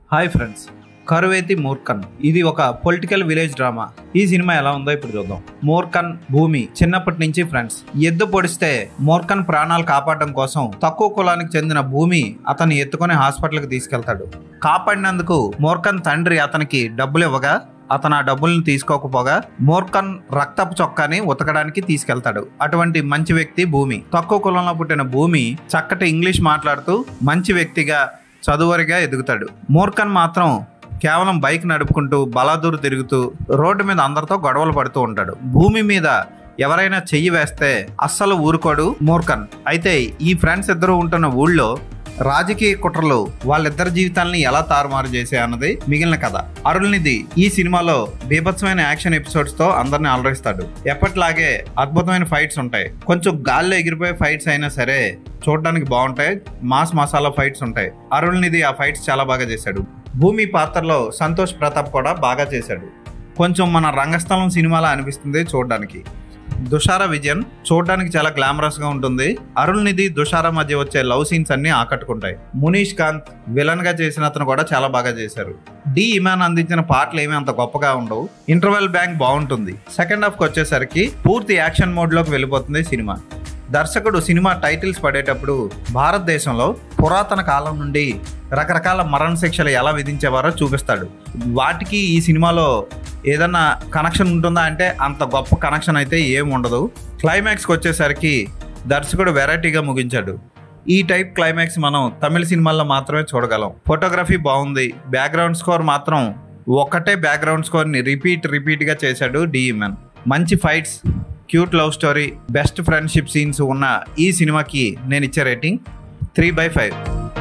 hi friends కరువేతి మూర్ఖన్ ఇది ఒక పొలిటికల్ విలేజ్ డ్రామా ఈ సినిమా ఎలా ఉందో ఇప్పుడు చూద్దాం మూర్ఖన్ భూమి చిన్నప్పటి నుంచి ఫ్రెండ్స్ ఎద్దు పొడిస్తే మూర్ఖన్ ప్రాణాలు కాపాడడం కోసం తక్కువ కులానికి చెందిన భూమి అతన్ని ఎత్తుకొని హాస్పిటల్కి తీసుకెళ్తాడు కాపాడినందుకు మూర్ఖన్ తండ్రి అతనికి డబ్బులు ఇవ్వగా అతను ఆ డబ్బుల్ని తీసుకోకపోగా మోర్కన్ రక్తపు చొక్కాని ఉతకడానికి తీసుకెళ్తాడు అటువంటి మంచి వ్యక్తి భూమి తక్కువ కులంలో పుట్టిన భూమి చక్కటి ఇంగ్లీష్ మాట్లాడుతూ మంచి వ్యక్తిగా చదువరిగా ఎదుగుతాడు మోర్కన్ మాత్రం కేవలం బైక్ నడుపుకుంటూ బలాదూరు తిరుగుతూ రోడ్డు మీద అందరితో గొడవలు పడుతూ ఉంటాడు భూమి మీద ఎవరైనా చెయ్యి వేస్తే అస్సలు ఊరుకోడు మూర్ఖన్ అయితే ఈ ఫ్రెండ్స్ ఇద్దరు ఉంటున్న ఊళ్ళో రాజకీయ కుట్రలు వాళ్ళిద్దరి జీవితాలని ఎలా తారుమారు చేసే అన్నది మిగిలిన కథ అరుణ్నిధి ఈ సినిమాలో బీభత్సమైన యాక్షన్ ఎపిసోడ్స్ తో అందరిని అలరిస్తాడు ఎప్పటిలాగే అద్భుతమైన ఫైట్స్ ఉంటాయి కొంచెం గాల్లో ఎగిరిపోయే ఫైట్స్ అయినా సరే చూడడానికి బాగుంటాయి మాస్ మసాలా ఫైట్స్ ఉంటాయి అరుణ్నిధి ఆ ఫైట్స్ చాలా బాగా చేశాడు భూమి పాత్రలో సంతోష్ ప్రతాప్ కూడా బాగా చేశాడు కొంచెం మన రంగస్థలం సినిమాలా అనిపిస్తుంది చూడడానికి దుషార విజయన్ చూడడానికి చాలా గ్లామరస్ గా ఉంటుంది అరుణ్ నిధి దుషార మధ్య వచ్చే లవ్ సీన్స్ అన్ని ఆకట్టుకుంటాయి మునీష్ కాంత్ విలన్ గా చేసిన అతను కూడా చాలా బాగా చేశారు డి ఇమాన్ అందించిన పాటలు ఏమీ అంత గొప్పగా ఉండవు ఇంటర్వెల్ బ్యాంక్ బాగుంటుంది సెకండ్ హాఫ్ కి వచ్చేసరికి పూర్తి యాక్షన్ మోడ్ లోకి వెళ్ళిపోతుంది సినిమా దర్శకుడు సినిమా టైటిల్స్ పడేటప్పుడు భారతదేశంలో పురాతన కాలం నుండి రకరకాల మరణ శిక్షలు ఎలా విధించేవారో చూపిస్తాడు వాటికి ఈ సినిమాలో ఏదన్నా కనెక్షన్ ఉంటుందా అంటే అంత గొప్ప కనెక్షన్ అయితే ఏం ఉండదు క్లైమాక్స్కి వచ్చేసరికి దర్శకుడు వెరైటీగా ముగించాడు ఈ టైప్ క్లైమాక్స్ మనం తమిళ సినిమాల్లో మాత్రమే చూడగలం ఫోటోగ్రఫీ బాగుంది బ్యాక్గ్రౌండ్ స్కోర్ మాత్రం ఒకటే బ్యాక్గ్రౌండ్ స్కోర్ని రిపీట్ రిపీట్గా చేశాడు డిఈమెన్ మంచి fights cute love story best friendship scenes ఉన్న ఈ సినిమాకి నేను ఇచ్చే రేటింగ్ త్రీ బై ఫైవ్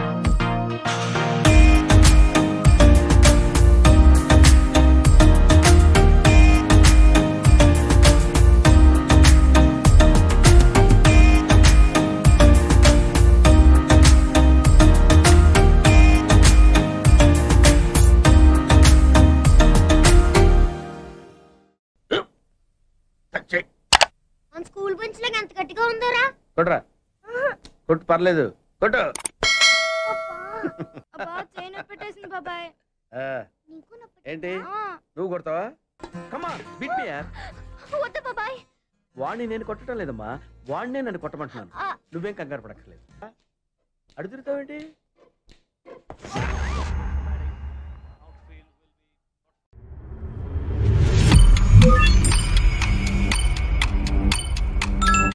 మన స్కూల్ బెంచ్ లాగా ఎంత గట్టిగా ఉందోరా కొట్రా కొట్టు పర్లేదు కొట్టు అబ్బా చైన్ పెట్టేసింది బాబాయ్ ఆ, నీకు నొప్పి ఏంటి ఆ, నువ్వు కొడతావా కమా బిట్ మీ యార్ వద్దు బాబాయ్ వాడిని నేను కొట్టడం లేదమ్మా వాడినే నన్ను కొట్టమంటున్నాను ఆ, నువ్వేం కంగారు పడక్కర్లేదు అడుగు తిరుగుతావేంటి